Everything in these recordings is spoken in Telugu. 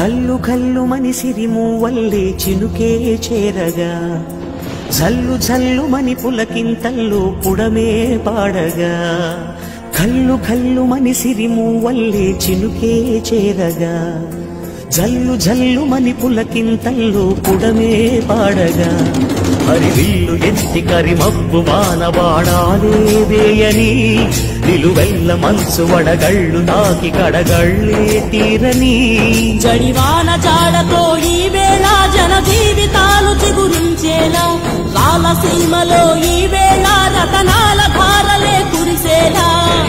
కల్లు కల్లు మని సిరిము వల్లే చినుకే చేరగా జల్లు జల్లు మని పులకింతల్లు పుడమే పాడగా కల్లు కల్లు మని సిరిము వల్లే చినుకే చేరగా జల్లు జల్లు మని పులకింతల్లు పుడమే పాడగా హరివిల్లు ఎత్తి కరిమబ్బు వానబాడాలే వేయని నిలువెల్ల మనసు వడగళ్ళు నాకి కడగళ్ళే తీరని జడివాన జాడతో ఈ వేళ జన జీవితాలు చిగురించేలా రాలసీమలో ఈ వేళ రతనాల ధారలే కురిసేలా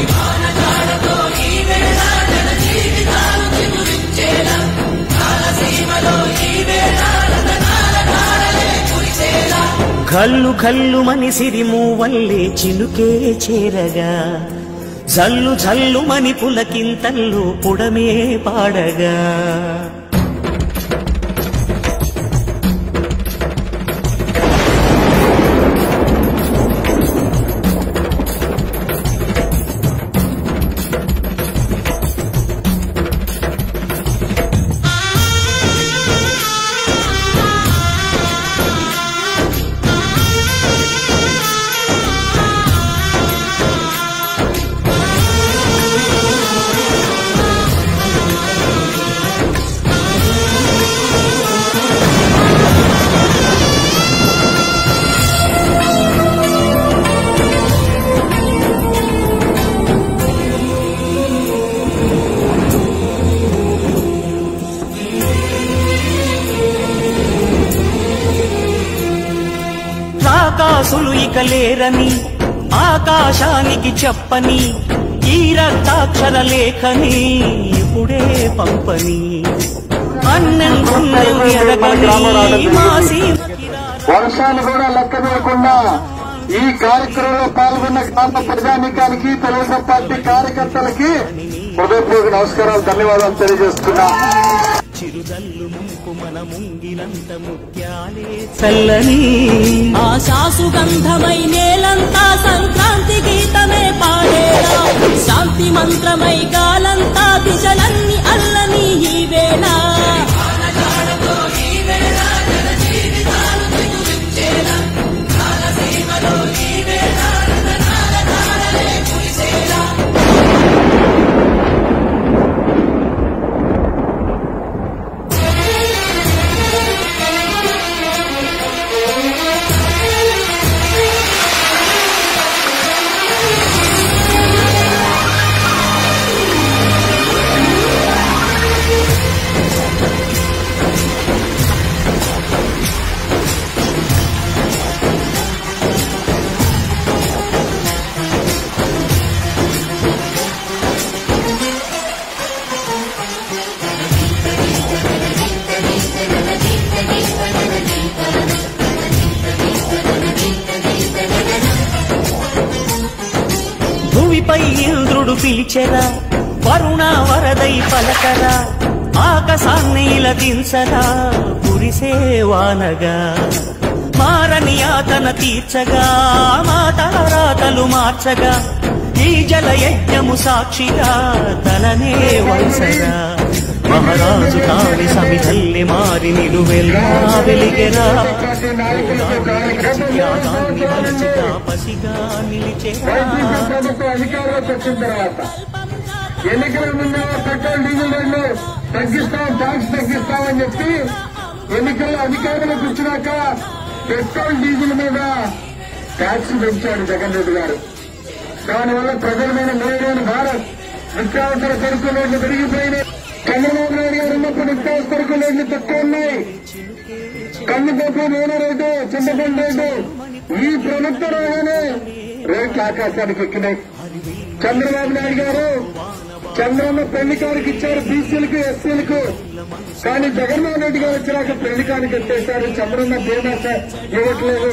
కల్లు కల్లు మని సిరిము వల్లే చినుకే చేరగా జల్లు జల్లు మని పులకింతల్లు పుడమే పాడగా రాకాసులు ఇక లేరని ఆకాశానికి చెప్పని ఈ రక్తాక్షర లేఖని ఇప్పుడే పంపని అన్నెందున్నది ఎరగని మాసి వర్షాలు కూడా లెక్క వేయకుండా ఈ కార్యక్రమంలో పాల్గొన్న గ్రామ ప్రజానీకానికి తెలుగుదేశం పార్టీ కార్యకర్తలకి హృదయపూర్వక నమస్కారాలు ధన్యవాదాలు తెలియజేస్తున్నా చిరుజల్లు ముంపు మన ముంగిలంత ముత్యాలే చల్లని ఆశా సుగంధమై నేలంతా సంక్రాంతి గీతమే పాడేలా శాంతి మంత్రమై గాలంతా దిశలన్నీ అల్లని ఈ వేళ భూమిపై ఇంద్రుడు పిలిచెరా వరుణ వరదై పలకరా ఆకాశాన్ని దించరా కురిసే వానగా మారని ఆతన తీర్చగా మాతారాతలు మార్చగా ఈ జల యజ్ఞము సాక్షిగా తలనే వంచగా మహారాజు కాని సమిధల్లి మారి నిలువెల్లా వెలిగెరా త్యాగాన్ని మరచి తాపసిగా నిలిచెరా ప్రభుత్వం అధికారంలోకి వచ్చిన తర్వాత ఎన్నికల ముందు పెట్రోల్ డీజిల్ రేట్లు తగ్గిస్తాం ట్యాక్స్ తగ్గిస్తామని చెప్పి ఎన్నికల్లో అధికారంలోకి వచ్చినాక పెట్రోల్ డీజిల్ మీద ట్యాక్స్ పెంచాడు జగన్ రెడ్డి గారు దానివల్ల ప్రజల మీద మేలైన భారత్ నిత్యావసర సరుకు రేట్లు పెరిగిపోయినాయి చంద్రబాబు నాయుడు గారు ఉన్నప్పుడు నిత్యావసర సరుకు రేట్లు తక్కువ ఉన్నాయి కందిపప్పు నూనె రేటు చింతపండు రేటు ఈ ప్రభుత్వం రాగానే రేట్లు ఆకాశానికి ఎక్కినాయి చంద్రబాబు నాయుడు గారు చంద్రన్న పెళ్లి కానికి ఇచ్చారు బీసీలకు ఎస్సీలకు కానీ జగన్మోహన్ రెడ్డి గారు వచ్చినాక పెళ్లి కానికి ఎత్తేశారు చంద్రన్న బీమా ఇవ్వట్లేదు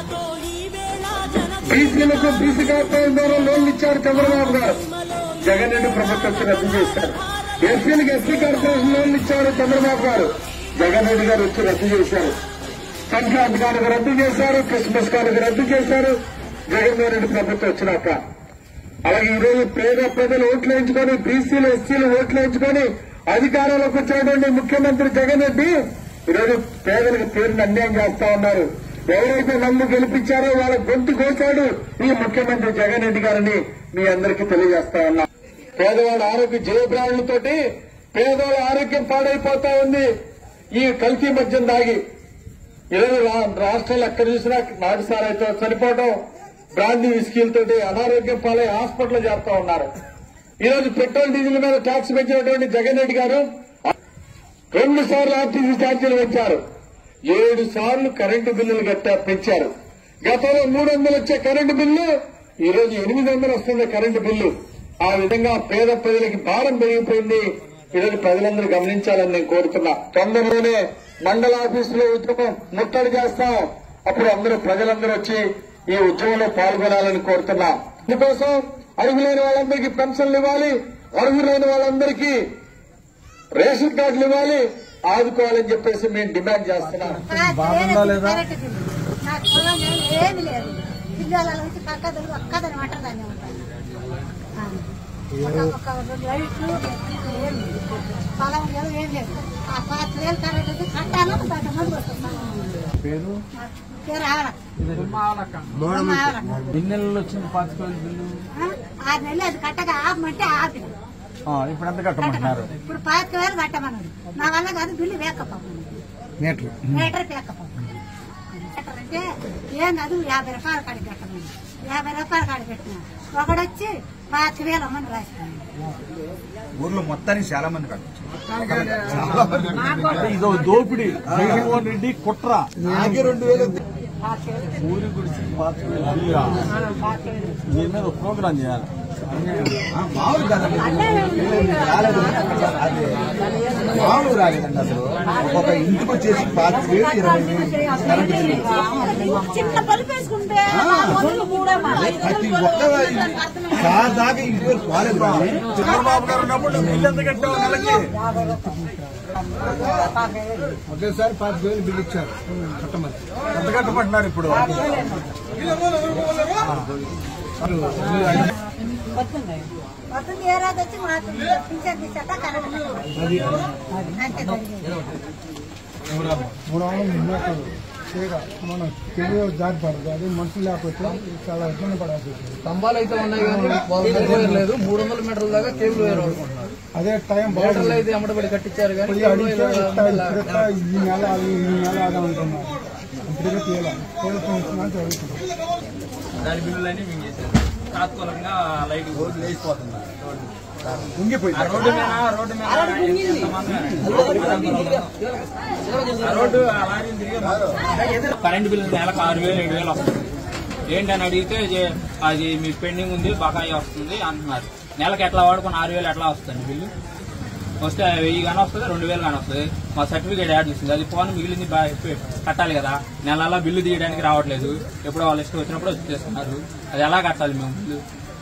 బీసీలకు బీసీ కార్పొరేషన్ ద్వారా లోన్లు ఇచ్చారు చంద్రబాబు గారు జగన్ రెడ్డి ప్రభుత్వం వచ్చి రద్దు చేశారు ఎస్సీలకు ఎస్సీ కార్పొరేషన్ లోన్లు ఇచ్చారు చంద్రబాబు గారు జగన్ రెడ్డి గారు వచ్చి రద్దు చేశారు సంక్రాంతి కానుక రద్దు చేశారు క్రిస్మస్ కానుక రద్దు చేశారు జగన్మోహన్ రెడ్డి ప్రభుత్వం వచ్చినాక అలాగే ఈ రోజు పేద ప్రజలు ఓట్లు వేయించుకొని బీసీలు ఎస్సీలు ఓట్లు వేయించుకొని అధికారంలోకి వచ్చినటువంటి ముఖ్యమంత్రి జగన్ రెడ్డి ఈరోజు పేదలకు పేరుని అన్యాయం చేస్తా ఉన్నారు ఎవరైతే నన్ను గెలిపించారో వాళ్ళ గొంతు కోసాడు ఈ ముఖ్యమంత్రి జగన్ రెడ్డి గారిని మీ అందరికీ తెలియజేస్తా ఉన్నా పేదవాళ్ళ ఆరోగ్య జయబ్రాండ్లతోటి పేదవాళ్ళ ఆరోగ్యం పాడైపోతా ఉంది ఈ కల్తీ మద్యం దాగి ఈరోజు రా- రాష్ట్రాలు ఎక్కడ చూసినా నాటుసారాయితో చనిపోవడం బ్రాందీ విస్కీలతోటి అనారోగ్యం పాలై హాస్పిటల్ చేస్తా ఉన్నారు ఈరోజు పెట్రోల్ డీజిల్ మీద ట్యాక్స్ పెంచినటువంటి జగన్ రెడ్డి గారు రెండు సార్లు ఆర్టీసీ ఛార్జీలు పెంచారు ఏడు సార్లు కరెంటు బిల్లులు గట్టా పెంచారు గతంలో మూడు వందలు వచ్చే కరెంటు బిల్లు ఈ రోజు ఎనిమిది వందలు వస్తుంది కరెంటు బిల్లు ఆ విధంగా పేద ప్రజలకి భారం పెరిగిపోయింది ఈరోజు ప్రజలందరూ గమనించాలని నేను కోరుతున్నా తొందరలోనే మండల ఆఫీసులో ఉద్యమం ముట్టడి చేస్తాం అప్పుడు అందరూ ప్రజలందరూ వచ్చి ఈ ఉద్యమంలో పాల్గొనాలని కోరుతున్నా ఇందుకోసం అర్హులైన వాళ్ళందరికీ పెన్షన్లు ఇవ్వాలి అర్హులైన వాళ్ళందరికీ రేషన్ కార్డులు ఇవ్వాలి ఆదుకోవాలని చెప్పేసి మేము డిమాండ్ చేస్తున్నాం బాగుందా లేదా నాకు పొలం ఏం- ఏమీ లేదు పిల్లల నుంచి పక్కదలు ఒక్కదని మంట దాన్ని ఉంటాను ఒక- ఒక రెండు లైట్లు ఏం లేదు. పొలం లేదు ఏం లేదు ఆ పాత వేలు కరెంట్ ఉంది కట్టాలో బయట మంది వస్తున్నాను పేరు పేరు ఆవల ఆవలక్క. ఎన్ని నెలలు వచ్చింది పాతిక వేలు బిల్లు ఆ? ఆరు నెలలు అది కట్టగా ఆపమంటే ఆపిన ఆ, ఇప్పుడు ఎంత కట్టమంటున్నారు ఇప్పుడు పాతిక వేలు కట్టమన్నది నా వల్ల కాదు బిల్లు వేకపోమన్నది మీటర్ మీటర్ పేకపో అంటే ఏం కాదు యాభై రూపాయల కాడికి కట్టమని యాభై రూపాయల కాడికి పెట్టిన ఒకడొచ్చి పాతిక వేలు అమ్మని రాసిపోయింది ఊర్లో మొత్తానికి చాలా మంది కట్టచ్చు ఇదో దోపిడీ జగన్మోహన్ రెడ్డి కుట్ర నాకే రెండు వేలు ఊరి గుడిసి పాతిక వేలు బిల్లుగా దీని మీద ఒక ప్రోగ్రాం చేయాలి మామూలు కాదండి రాలేదు అదే మామూలు రాలేదండి అసలు ఒక ఇంటికి వచ్చేసి పాతిక వేలు ఇరవై వేలు కరెంట్ బిల్లు చిన్న బల్బు వేసుకుంటే నాలుగు వందలు, మూడే మాట. ప్రతి ఒక్క సార్ దాకా ఇంటి వేలు కాలేదు కానీ చంద్రబాబు గారు ఉన్నప్పుడు బిల్లు ఎంత కట్టావు నెలకి ఒకేసారి పాతిక వేలు బిల్లు ఇచ్చారు కట్టమని ఎంత కట్టమంటున్నారు ఇప్పుడు వస్తుంది ఏ రాదు వచ్చి మాకు పింఛన్ తీసాక కరెంట్ అది అంతే జరిగేది. మూడు వందలు మీటర్లు తీగ మనం తెలియ జారి పడదు అది మనుషులు లేకపోతే చాలా ఇబ్బంది పడాల్సి వస్తుంది స్తంభాలు అయితే ఉన్నాయి కానీ వాళ్ళు వైర్ లేదు మూడు వందల మీటర్ల దాకా కేబుల్ వైర్ వాడుకుంటున్నారు అదే టైం మీటర్లు అయితే ఎమ్మడబడి కట్టించారు కానీ పోయి కేబుల్ అడిగితే వైర్ ఇట్లా ఇప్పుడెట్లా ఈ నెల అది ఈ నెల అది అంటున్నారు ఇప్పుడే తీయాలి పోలీసు ఇస్తున్నా జరుగుతుంది దాని బిల్లులన్నీ మేము చేసేది తాత్కాలికంగా లైట్ రోడ్లు వేసిపోతుంది ఉంగిపోయింది ఆ రోడ్డు మీద రోడ్డు మీద ఆ రోడ్డు అలాగే తిరిగి కరెంట్ బిల్లు నెలకు ఆరు వేలు ఏడు వేలు వస్తుంది ఏంటని అడిగితే జే- అది మీ పెండింగ్ ఉంది బకాయి వస్తుంది అంటున్నారు నెలకు ఎట్లా వాడుకొని ఆరు వేలు ఎట్లా వస్తుంది బిల్లు వస్తే వెయ్యి కానీ వస్తుంది రెండు వేలు కానీ వస్తుంది మా సర్టిఫికేట్ యాడ్ చేసింది అది పోను మిగిలింది బా- పె- కట్టాలి కదా నెలలా బిల్లు తీయడానికి రావట్లేదు ఎప్పుడో వాళ్ళ ఇష్టం వచ్చినప్పుడు వచ్చి చేస్తున్నారు అది ఎలా కట్టాలి మేము బిల్లు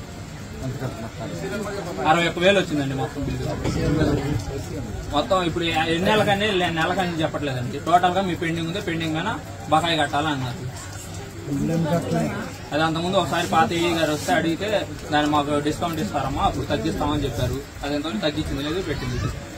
అరవై ఒక్క వేలు వచ్చిందండి మొత్తం బిల్లు మొత్తం ఇప్పుడు ఎన్ని నెలకని నెలకని చెప్పట్లేదండి టోటల్ గా మీ పెండింగ్ ఉంది పెండింగ్ గాన బకాయి కట్టాలన్నారు అది అంతకుముందు ఒకసారి పాత ఏ గారు వస్తే అడిగితే దాన్ని మాకు డిస్కౌంట్ ఇస్తారమ్మా అప్పుడు తగ్గిస్తామని చెప్పారు అది ఎంతవరకు తగ్గించింది లేదు పెట్టింది